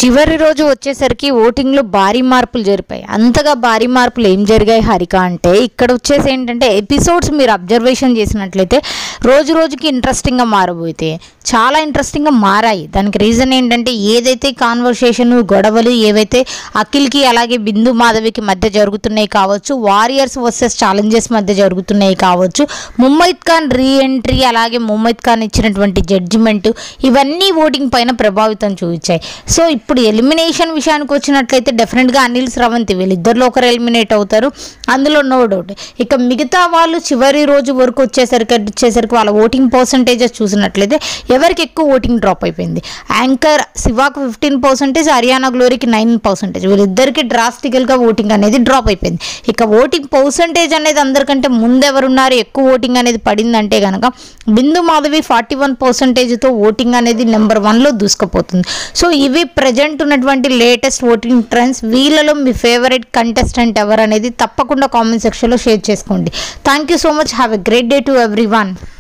చివరి రోజు వచ్చేసరికి ఓటింగ్లో భారీ మార్పులు జరిపాయి అంతగా భారీ మార్పులు ఏం జరిగాయి హరిక అంటే ఇక్కడ వచ్చేసి ఏంటంటే ఎపిసోడ్స్ మీరు అబ్జర్వేషన్ చేసినట్లయితే రోజు రోజుకి ఇంట్రెస్టింగ్గా మారబోతే చాలా ఇంట్రెస్టింగ్గా మారాయి దానికి రీజన్ ఏంటంటే ఏదైతే కాన్వర్సేషన్ గొడవలు ఏవైతే అఖిల్కి అలాగే బిందు మాధవికి మధ్య జరుగుతున్నాయి కావచ్చు వారియర్స్ వర్సెస్ ఛాలెంజెస్ మధ్య జరుగుతున్నాయి కావచ్చు ముమ్మైద్ ఖాన్ రీ ఎంట్రీ అలాగే ముమ్మైద్ ఖాన్ ఇచ్చినటువంటి జడ్జిమెంట్ ఇవన్నీ ఓటింగ్ పైన ప్రభావితం చూపించాయి సో ఇప్పుడు ఎలిమినేషన్ విషయానికి వచ్చినట్లయితే డెఫినెట్గా అనిల్ స్రవంతి వీళ్ళిద్దరిలో ఒకరు ఎలిమినేట్ అవుతారు అందులో నో డౌట్ ఇక మిగతా వాళ్ళు చివరి రోజు వరకు వచ్చేసరికి వచ్చేసరికి వాళ్ళ ఓటింగ్ పర్సంటేజెస్ చూసినట్లయితే ఎవరికి ఎక్కువ ఓటింగ్ డ్రాప్ అయిపోయింది యాంకర్ శివాకు ఫిఫ్టీన్ పర్సెంటేజ్ హర్యానా గ్లోరీకి నైన్ పర్సెంటేజ్ వీళ్ళిద్దరికి డ్రాస్టికల్గా ఓటింగ్ అనేది డ్రాప్ అయిపోయింది ఇక ఓటింగ్ పర్సంటేజ్ అనేది అందరికంటే ముందెవరున్నారు ఎక్కువ ఓటింగ్ అనేది పడిందంటే కనుక బిందు మాధవి ఫార్టీ వన్ పర్సెంటేజ్తో ఓటింగ్ అనేది నెంబర్ వన్లో దూసుకుపోతుంది సో ఇవి ప్రజెంట్ ఉన్నటువంటి లేటెస్ట్ ఓటింగ్ ట్రెండ్స్ వీళ్ళలో మీ ఫేవరెట్ కంటెస్టెంట్ ఎవరు అనేది తప్పకుండా కామెంట్ సెక్షన్లో షేర్ చేసుకోండి thank you so much have a great day to every one